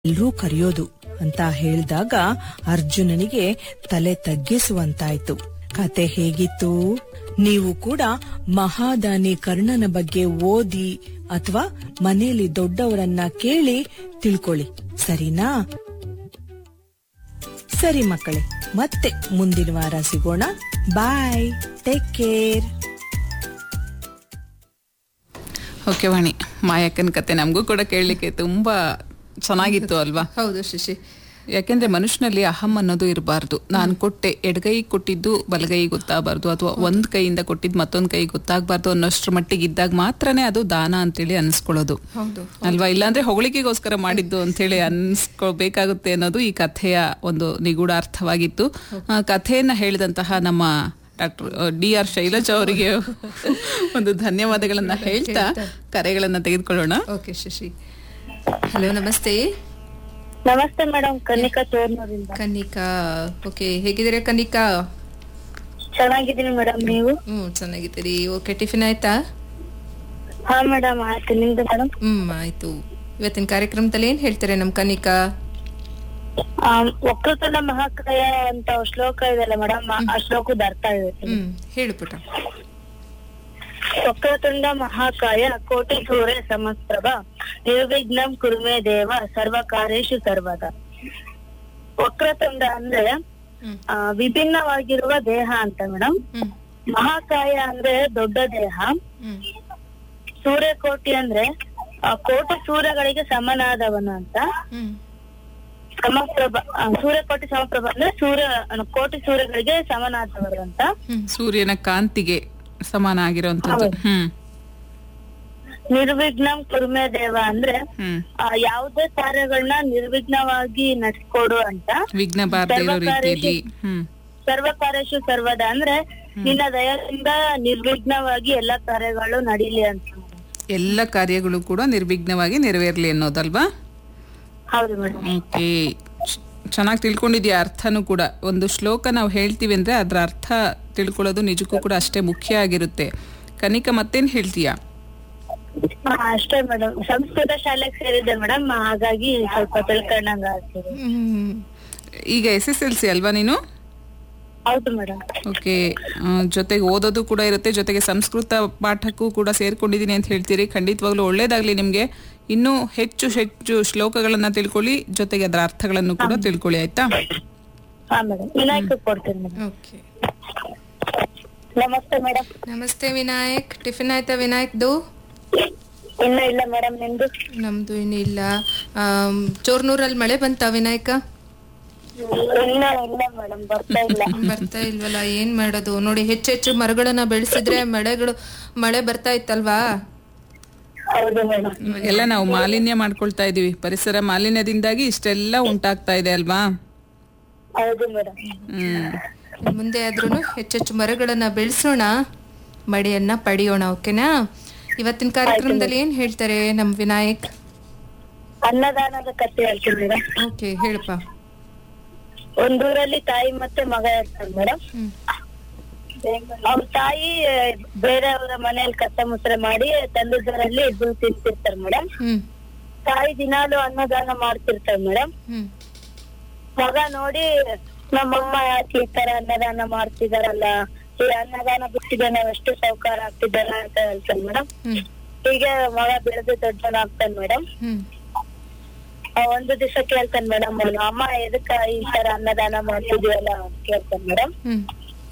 ಎಲ್ರೂ ಕರೆಯೋದು ಅಂತ ಹೇಳಿದಾಗ ಅರ್ಜುನನಿಗೆ ತಲೆ ತಗ್ಗಿಸುವಂತಾಯ್ತು ಕತೆ ಹೇಗಿತ್ತು ನೀವು ಕೂಡ ಮಹಾದಾನಿ ಕರ್ಣನ ಬಗ್ಗೆ ಓದಿ ಅಥವಾ ಮನೆಯಲ್ಲಿ ದೊಡ್ಡವರನ್ನ ಕೇಳಿ ತಿಳ್ಕೊಳ್ಳಿ ಸರಿನಾ ಸರಿ ಮಕ್ಕಳೇ ಮತ್ತೆ ಮುಂದಿನ ವಾರ ಸಿಗೋಣ bye take care okay Vani ಮಾಯಕ್ಕನ ಕತೆ ನಮಗೂ ಕೂಡ ಕೇಳಲಿಕ್ಕೆ ತುಂಬಾ ಚೆನ್ನಾಗಿತ್ತು ಅಲ್ವಾ ಹೌದು ಶಶಿ ಯಾಕೆಂದ್ರೆ ಮನುಷ್ಯನಲ್ಲಿ ಅಹಂ ಅನ್ನೋದು ಇರಬಾರ್ದು ನಾನು ಕೊಟ್ಟೆ ಎಡಗೈ ಕೊಟ್ಟಿದ್ದು ಬಲಗೈ ಗೊತ್ತಾಗಬಾರ್ದು ಅಥವಾ ಒಂದ್ ಕೈಯಿಂದ ಕೊಟ್ಟಿದ್ದು ಮತ್ತೊಂದ್ ಕೈ ಗೊತ್ತಾಗಬಾರ್ದು ಅನ್ನೋಷ್ಟ್ರ ಮಟ್ಟಿಗೆ ಇದ್ದಾಗ ಮಾತ್ರನೇ ಅದು ದಾನ ಅಂತೇಳಿ ಅನ್ಸ್ಕೊಳ್ಳೋದು ಹೌದು ಅಲ್ವಾ ಇಲ್ಲಾಂದ್ರೆ ಹೊಗಳಿಕೆಗೋಸ್ಕರ ಮಾಡಿದ್ದು ಅಂತೇಳಿ ಅನ್ಸ್ಕೊಳ್ಬೇಕಾಗುತ್ತೆ ಅನ್ನೋದು ಈ ಕಥೆಯ ಒಂದು ನಿಗೂಢ ಅರ್ಥವಾಗಿತ್ತು ಆ, ಕಥೆಯನ್ನ ಹೇಳಿದಂತಹ ನಮ್ಮ ಡಾಕ್ಟರ್ ಡಿ ಆರ್ ಶೈಲಜಾ ಅವರಿಗೆ ಒಂದು ಧನ್ಯವಾದಗಳನ್ನ ಹೇಳ್ತಾ ಕರೆಗಳನ್ನ ತೆಗೆದುಕೊಳ್ಳೋಣ ಓಕೆ ಶಶಿ ಹಲೋ ನಮಸ್ತೆ ನಮಸ್ತೆ ಮೇಡಮ್ ಕನ್ನಿಕಾ ಚೋರ್ನೂರಿಂದ ಕನ್ನಿಕಾ ಓಕೆ ಹೇಗಿದ್ದೀರಾ ಕನ್ನಿಕಾ ಚೆನ್ನಾಗಿದ್ದೀನಿ ಮೇಡಮ್ ನೀವು ಹ್ಮ್ ಚೆನ್ನಾಗಿದ್ದೀರಿ ಓಕೆ ಟಿಫಿನ್ ಆಯ್ತಾ ಹಾ ಮೇಡಮ್ ಆಯ್ತು ನಿಮ್ದು ಮೇಡಮ್ ಹ್ಮ್ ಆಯ್ತು ಇವತ್ತಿನ ಕಾರ್ಯಕ್ರಮದಲ್ಲಿ ಏನ್ ಹೇಳ್ತಾರೆ ನಮ್ ಕನ್ನಿಕಾ ಒಕ್ಕಲ್ತನ ಮಹಾಕಾಯ ಅಂತ ಶ್ಲೋಕ ಇದೆಲ್ಲ ಮೇಡಮ್ ಆ ಶ್ಲೋಕದ ಅರ್ಥ ಇದೆ ಹ್ಮ್ ಹೇಳು ಪುಟ ಒಕ್ಕಲತುಂಡ ಮಹಾಕಾಯ ಕೋಟಿ ಸೂರ್ಯ ಸಮಸ್ಪ್ರಭ ನಿರ್ವಿಘ್ನಂ ಕುರುಮೆ ದೇವ ಸರ್ವ ಕಾರ್ಯೇಶು ಸರ್ವದ ವಕ್ರತುಂಡ ಅಂದ್ರೆ ಹ್ಮ್ ಆ, ವಿಭಿನ್ನವಾಗಿರುವ ದೇಹ ಅಂತ ಮೇಡಮ್ ಹ್ಮ್ ಮಹಾಕಾಯ ಅಂದ್ರೆ ದೊಡ್ಡ ದೇಹ ಹ್ಮ್ ಸೂರ್ಯಕೋಟಿ ಅಂದ್ರೆ ಆ, ಕೋಟಿ ಸೂರ್ಯಗಳಿಗೆ ಸಮನಾದವನು ಅಂತ ಹ್ಮ್ ಸಮಪ್ರಭ ಆ, ಸೂರ್ಯಕೋಟಿ ಸಮಪ್ರಭ ಅಂದ್ರೆ ಸೂರ್ಯ ಅಹ್, ಕೋಟಿ ಸೂರ್ಯಗಳಿಗೆ ಸಮನಾದವರು ಅಂತ ಹ್ಮ್ ಸೂರ್ಯನ ಕಾಂತಿಗೆ ಸಮಾನ ಆಗಿರುವಂತದ್ದು ಹ್ಮ್ ನಿರ್ವಿಘ್ನಂ ಕುರ್ಮೆ ದೇವ ಅಂದ್ರೆ ಹ್ಮ್ ಆ, ಯಾವುದೇ ಕಾರ್ಯಗಳನ್ನ ನಿರ್ವಿಘ್ನವಾಗಿ ನಡ್ಸ್ಕೊಡು ಅಂತ ವಿಘ್ನ ಬಾರದೇ ಇರೋ ರೀತಿಯಲ್ಲಿ ಹ್ಮ್ ಸರ್ವ ಕಾರ್ಯಶು ಸರ್ವದ ಅಂದ್ರೆ ನಿನ್ನ ದಯದಿಂದ ನಿರ್ವಿಘ್ನವಾಗಿ ಎಲ್ಲಾ ಕಾರ್ಯಗಳು ನಡೀಲಿ ಅಂತ ಎಲ್ಲ ಕಾರ್ಯಗಳು ಕೂಡ ನಿರ್ವಿಘ್ನವಾಗಿ ನೆರವೇರ್ಲಿ ಅನ್ನೋದಲ್ವಾ ಹೌದು ಮೇಡಮ್ ಓಕೆ ಚೆನ್ನಾಗಿ ತಿಳ್ಕೊಂಡಿದ್ಯಾ ಅರ್ಥನೂ ಕೂಡ ಒಂದು ಶ್ಲೋಕ ನಾವು ಹೇಳ್ತೀವಿ ಅಂದ್ರೆ ಅದ್ರ ಅರ್ಥ ತಿಳ್ಕೊಳ್ಳೋದು ನಿಜಕ್ಕೂ ಕೂಡ ಅಷ್ಟೇ ಮುಖ್ಯ ಆಗಿರುತ್ತೆ ಕನಿಕ ಮತ್ತೇನ್ ಹೇಳ್ತೀಯಾ ಅಷ್ಟೇ ಮೇಡಮ್ ಸಂಸ್ಕೃತ ಶಾಲೆಗೆ ಸೇರಿದ್ದೆ ಮೇಡಮ್ ಹಾಗಾಗಿ ಸ್ವಲ್ಪ ತಿಳ್ಕೊಂಡಂಗ ಆಗ್ತದೆ ಹ್ಮ್ ಈಗ ಎಸ್ ಎಸ್ ಎಲ್ ಸಿ ಅಲ್ವಾ ನೀನು ಹೌದು ಮೇಡಮ್ ಓಕೆ ಜೊತೆಗೆ ಓದೋದು ಕೂಡ ಇರುತ್ತೆ ಜೊತೆಗೆ ಸಂಸ್ಕೃತ ಪಾಠಕ್ಕೂ ಕೂಡ ಸೇರ್ಕೊಂಡಿದ್ದೀನಿ ಅಂತ ಹೇಳ್ತೀರಿ ಖಂಡಿತವಾಗ್ಲೂ ಒಳ್ಳೇದಾಗ್ಲಿ ನಿಮ್ಗೆ ಇನ್ನೂ ಹೆಚ್ಚು ಹೆಚ್ಚು ಶ್ಲೋಕಗಳನ್ನ ತಿಳ್ಕೊಳ್ಳಿ ಜೊತೆಗೆ ಅದರ ಅರ್ಥಗಳನ್ನು ಕೂಡ ತಿಳ್ಕೊಳ್ಳಿ ಆಯ್ತಾ ಹಾ ಮೇಡಮ್ ವಿನಾಯಕ ಕೊಡ್ತೀನಿ ಮೇಡಮ್ ಓಕೆ ನಮಸ್ತೆ ಮೇಡಮ್ ನಮಸ್ತೆ ವಿನಾಯಕ್ ಟಿಫಿನ್ ಆಯ್ತಾ ವಿನಾಯಕ್ದು ಇನ್ನ ಇಲ್ಲ ಮೇಡಮ್ ನಿಮ್ದು ನಮ್ದು ಏನಿಲ್ಲ ಆಮ್, ಚೋರ್ನೂರಲ್ಲಿ ಮಳೆ ಬಂತಾ ವಿನಾಯಕ ಇಲ್ಲ ಇಲ್ಲ ಮೇಡಮ್ ಬರ್ತಾ ಇಲ್ಲ ಬರ್ತಾ ಇಲ್ವಲ್ಲ ಏನ್ ಮಾಡೋದು ನೋಡಿ ಹೆಚ್ಚೆಚ್ಚು ಮರಗಳನ್ನ ಬೆಳೆಸಿದ್ರೆ ಮಳೆಗಳು ಮಳೆ ಬರ್ತಾ ಇತ್ತಲ್ವಾ ಹೌದು ಮೇಡಮ್ ಎಲ್ಲ ನಾವು ಮಾಲಿನ್ಯ ಮಾಡ್ಕೊಳ್ತಾ ಇದೀವಿ ಪರಿಸರ ಮಾಲಿನ್ಯದಿಂದಾಗಿ ಇಷ್ಟೆಲ್ಲ ಉಂಟಾಗ್ತಾ ಇದೆ ಅಲ್ವಾ ಹೌದು ಮೇಡಮ್ ಹ್ಮ್ ಮುಂದೆ ಆದ್ರೂ ಹೆಚ್ಚೆಚ್ಚು ಮರಗಳನ್ನ ಬೆಳೆಸೋಣ ಮಳೆಯನ್ನ ಪಡೆಯೋಣ ಓಕೆನಾ ಇವತ್ತಿನ ಕಾರ್ಯಕ್ರಮದಲ್ಲಿ ಏನ್ ಹೇಳ್ತಾರೆ ನಮ್ ವಿನಾಯಕ್ ಅನ್ನದಾನದ ಕಥೆ ಹೇಳ್ತೀನಿ ಮೇಡಮ್ ಓಕೆ ಹೇಳಪ್ಪ ಒಂದೂರಲ್ಲಿ ತಾಯಿ ಮತ್ತೆ ಮಗ ಇರ್ತಾರೆ ಮೇಡಮ್ ಹ್ಮ್ ಅವ್ರ ತಾಯಿ ಬೇರೆಯವರ ಮನೆಯಲ್ಲಿ ಕಸ ಮುಸ್ರೆ ಮಾಡಿ ತಂದಿದ್ದರಲ್ಲಿ ಇದ್ದು ತಿಂತಿರ್ತಾರೆ ಮೇಡಮ್ ಹ್ಮ್ ತಾಯಿ ದಿನಾಲು ಅನ್ನದಾನ ಮಾಡ್ತಿರ್ತಾರೆ ಮೇಡಮ್ ಹ್ಮ್ ಮಗ ನೋಡಿ ನಮ್ಮಮ್ಮ ಯಾಕೆ ಈ ತರ ಅನ್ನದಾನ ಮಾಡ್ತಿದಾರಲ್ಲ ಈ ಅನ್ನದಾನ ಬಿಟ್ಟಿದೆ ನಾವ್ ಎಷ್ಟು ಸೌಕಾರ ಆಗ್ತಿದ್ದಾರ ಅಂತ ಹೇಳ್ತಾನೆ ಮೇಡಮ್ ಹ್ಮ್ ಹೀಗೆ ಮಗ ಬೆಳೆದು ದೊಡ್ಡವನಾಗ್ತಾನೆ ಮೇಡಮ್ ಹ್ಮ್ ಒಂದು ದಿವಸ ಕೇಳ್ತಾನೆ ಮೇಡಮ್ ಅವನು ಅಮ್ಮ ಎದಕ್ಕ ಈ ತರ ಅನ್ನದಾನ ಮಾಡ್ತಿದೀವಲ್ಲ ಅಂತ ಕೇಳ್ತಾನೆ ಮೇಡಮ್ ಹ್ಮ್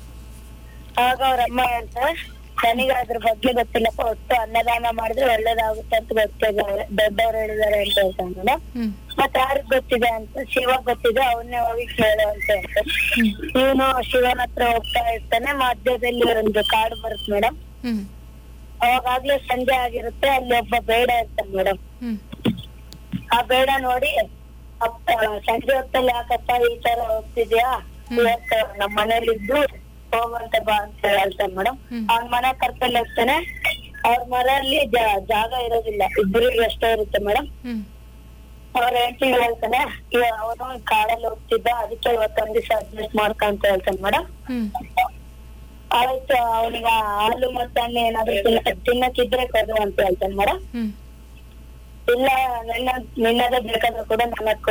ಆಗ ಅವ್ರ ಅಮ್ಮ ಹೇಳ್ತಾರೆ ನನಗೆ ಅದ್ರ ಬಗ್ಗೆ ಗೊತ್ತಿಲ್ಲಪ್ಪ ಒಟ್ಟು ಅನ್ನದಾನ ಮಾಡಿದ್ರೆ ಒಳ್ಳೇದಾಗುತ್ತೆ ಅಂತ ಗೊತ್ತಿದೆ ದೊಡ್ಡವ್ರು ಹೇಳಿದಾರೆ ಅಂತ ಹೇಳ್ತಾನೆ ಮೇಡಮ್ ಹ್ಮ್ ಮತ್ ಯಾರಿಗ್ ಗೊತ್ತಿದೆ ಅಂತ ಶಿವ ಗೊತ್ತಿದೆ ಅವನ್ನೇ ಹೋಗಿ ಕೇಳು ಅಂತ ಹೇಳ್ತಾನೆ ಹ್ಮ್ ಇವನು ಶಿವನ ಹತ್ರ ಹೋಗ್ತಾ ಇರ್ತಾನೆ ಮಧ್ಯದಲ್ಲಿ ಒಂದು ಕಾಡು ಬರುತ್ತೆ ಮೇಡಮ್ ಹ್ಮ್ ಅವಾಗಾಗ್ಲೇ ಸಂಜೆ ಆಗಿರುತ್ತೆ ಅಲ್ಲಿ ಒಬ್ಬ ಬೇಡ ಇರ್ತಾನೆ ಮೇಡಮ್ ಹ್ಮ್ ಆ ಬೇಡ ನೋಡಿ ಅಪ್ಪ ಸಂಜೆ ಹೊತ್ತಲ್ಲಿ ಯಾಕಪ್ಪ ಈ ತರ ಹೋಗ್ತಿದ್ಯಾ ಇವತ್ತು ನಮ್ ಮನೇಲಿ ಇದ್ದು ಹೋಗಂತ ಬಾ ಅಂತ ಹೇಳ್ತಾನೆ ಮೇಡಮ್ ಹ್ಮ್. ಅವ್ನ ಮನೆ ಕರ್ಕೊಂಡ್ ಹೋಗ್ತಾನೆ ಅವ್ರ ಮನೆಯಲ್ಲಿ ಜಾ- ಜಾಗ ಇರೋದಿಲ್ಲ ಇಬ್ಬರಿಗೆ ಅಷ್ಟೇ ಇರುತ್ತೆ ಮೇಡಮ್ ಹ್ಮ್ ಅವ್ರ ಹೆಂಡತಿ ಹೇಳ್ತಾನೆ ಅವನು ಕಾಡಲ್ಲಿ ಹೋಗ್ತಿದ್ದ ಅದಕ್ಕೆ ಇವತ್ತೊಂದ್ ದಿವಸ ಅಡ್ಜಸ್ಟ್ ಮಾಡ್ಕೊಂತ ಹೇಳ್ತಾನೆ ಮೇಡಮ್ ಹ್ಮ್ ಆಯ್ತು ಅವನಿಗೆ ಹಾಲು ಮತ್ತೆ ಹಣ್ಣು ಏನಾದ್ರು ತಿನ್ನ- ತಿನ್ನಕ್ಕಿದ್ರೆ ಕೊಡು ಅಂತ ಹೇಳ್ತಾನೆ ಮೇಡಮ್ ಹ್ಮ್ ಇಲ್ಲ ನನ್ನ ನಿನ್ನದೇ ಬೇಕಾದ್ರೂ ಕೂಡ ನನ್ನ